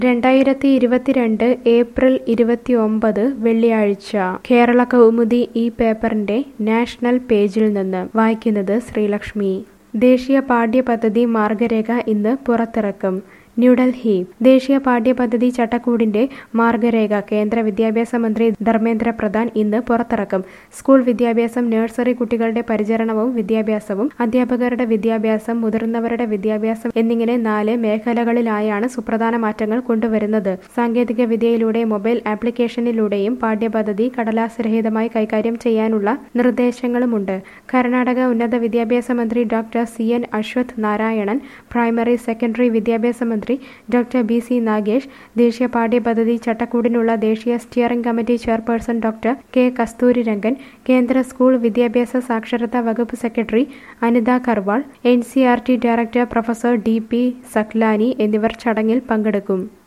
രണ്ടായിരത്തി ഇരുപത്തിരണ്ട് ഏപ്രിൽ ഇരുപത്തിയൊമ്പത് വെള്ളിയാഴ്ച കേരള കൗമുദി ഈ പേപ്പറിന്റെ നാഷണൽ പേജിൽ നിന്ന് വായിക്കുന്നത് ശ്രീലക്ഷ്മി ദേശീയ പാഠ്യപദ്ധതി മാർഗരേഖ ഇന്ന് പുറത്തിറക്കും ന്യൂഡൽഹി ദേശീയ പാഠ്യപദ്ധതി ചട്ടക്കൂടിന്റെ മാർഗരേഖ കേന്ദ്ര വിദ്യാഭ്യാസ മന്ത്രി ധർമ്മേന്ദ്ര പ്രധാൻ ഇന്ന് പുറത്തിറക്കും സ്കൂൾ വിദ്യാഭ്യാസം നഴ്സറി കുട്ടികളുടെ പരിചരണവും വിദ്യാഭ്യാസവും അധ്യാപകരുടെ വിദ്യാഭ്യാസം മുതിർന്നവരുടെ വിദ്യാഭ്യാസം എന്നിങ്ങനെ നാല് മേഖലകളിലായാണ് സുപ്രധാന മാറ്റങ്ങൾ കൊണ്ടുവരുന്നത് സാങ്കേതിക വിദ്യയിലൂടെ മൊബൈൽ ആപ്ലിക്കേഷനിലൂടെയും പാഠ്യപദ്ധതി കടലാസരഹിതമായി കൈകാര്യം ചെയ്യാനുള്ള നിർദ്ദേശങ്ങളുമുണ്ട് കർണാടക ഉന്നത വിദ്യാഭ്യാസ മന്ത്രി doctor C N Ashwath Narayanan primary secondary വിദ്യാഭ്യാസ മന്ത്രി ഡോക്ടർ ബി സി നാഗേഷ് ദേശീയ പാഠ്യപദ്ധതി ചട്ടക്കൂടിനുള്ള ദേശീയ steering committee chairperson doctor K Kasturirangan കേന്ദ്ര സ്കൂൾ വിദ്യാഭ്യാസ സാക്ഷരതാ വകുപ്പ് secretary Anita Karwal N C R T director professor D P Saklani എന്നിവർ ചടങ്ങിൽ പങ്കെടുക്കും